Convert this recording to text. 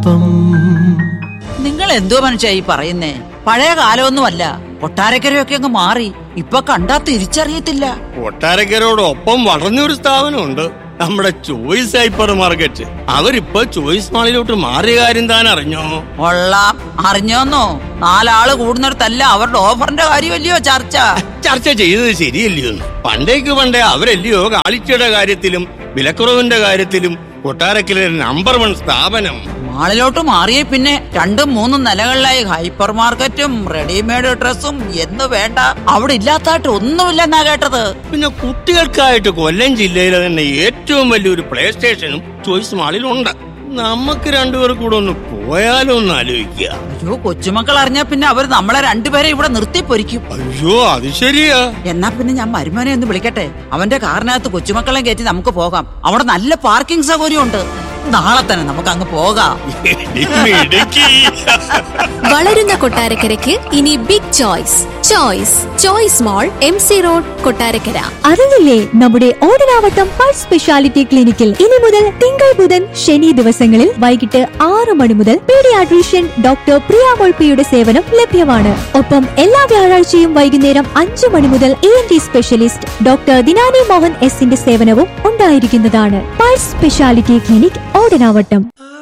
ഒപ്പം നിങ്ങൾ എന്തോ മനുഷ്യ ഈ പറയുന്നേ പഴയ കാലമൊന്നുമല്ല കൊട്ടാരക്കരയൊക്കെ അങ്ങ് മാറി ഇപ്പൊ കണ്ടാ തിരിച്ചറിയത്തില്ല കൊട്ടാരക്കരോടൊപ്പം വളർന്നൊരു സ്ഥാപനമുണ്ട് നമ്മുടെ ചോയ്സ് ഹൈപ്പർ മാർക്കറ്റ് അവരിപ്പോ ചോയ്സ് മാളിലോട്ട് മാറിയ കാര്യം താൻ അറിഞ്ഞോ കൊള്ളാം അറിഞ്ഞോന്നോ നാലാള് കൂടുന്നിടത്തല്ല അവരുടെ ഓഫറിന്റെ കാര്യമല്ലയോ ചർച്ച ചർച്ച ചെയ്തത് ശരിയല്ലയോ എന്ന്? പണ്ടേക്ക് പണ്ടേ അവരല്ലയോ കാളിച്ചയുടെ കാര്യത്തിലും വിലക്കുറവിന്റെ കാര്യത്തിലും കൊട്ടാരക്കലെ നമ്പർ വൺ സ്ഥാപനം മാളിലോട്ട് മാറിയ പിന്നെ രണ്ടും മൂന്നും നിലകളിലായി ഹൈപ്പർ മാർക്കറ്റും റെഡിമെയ്ഡ് ഡ്രസ്സും എന്ന് വേണ്ട അവിടെ ഇല്ലാത്തായിട്ട് ഒന്നുമില്ലെന്നാ കേട്ടത് പിന്നെ കുട്ടികൾക്കായിട്ട് കൊല്ലം ജില്ലയിലെ തന്നെ ഏറ്റവും വലിയൊരു പ്ലേ സ്റ്റേഷനും ചോയ്സ് മാളിലുണ്ട് നമുക്ക് രണ്ടുപേർ കൂടെ ഒന്ന് പോയാലോ ഒന്ന് ആലോചിക്കുക അയ്യോ കൊച്ചുമക്കൾ അറിഞ്ഞാ പിന്നെ അവർ നമ്മളെ രണ്ടുപേരെ ഇവിടെ നിർത്തി പൊരിക്കും അയ്യോ അത് ശരിയാ എന്നാ പിന്നെ ഞാൻ മരുമോനെ ഒന്ന് വിളിക്കട്ടെ അവന്റെ കാറിനകത്ത് കൊച്ചുമക്കളെ കയറ്റി നമുക്ക് പോകാം അവിടെ നല്ല പാർക്കിംഗ് സൗകര്യം ഉണ്ട് നാളെ തന്നെ നമുക്ക് അങ്ങ് പോകാം ഇടുക്കി വളരുന്ന കൊട്ടാരക്കരയ്ക്ക് ഇനി big choice choice choice mall M C road Kottarakkara അറിഞ്ഞില്ലേ നമ്മുടെ ഓടനാവട്ടം പൾസ് സ്പെഷ്യാലിറ്റി ക്ലിനിക്കിൽ ഇനി മുതൽ തിങ്കൾ ബുധൻ ശനി ദിവസങ്ങളിൽ വൈകിട്ട് ആറ് മണി മുതൽ പീഡിയാട്രീഷ്യൻ ഡോക്ടർ പ്രിയാമോൾ പിയുടെ സേവനം ലഭ്യമാണ് ഒപ്പം എല്ലാ വ്യാഴാഴ്ചയും വൈകുന്നേരം അഞ്ചു മണി മുതൽ E N T specialist doctor Dinani Mohan എസിന്റെ സേവനവും ഉണ്ടായിരിക്കുന്നതാണ് പൾസ് സ്പെഷ്യാലിറ്റി ക്ലിനിക് ഓടനാവട്ടം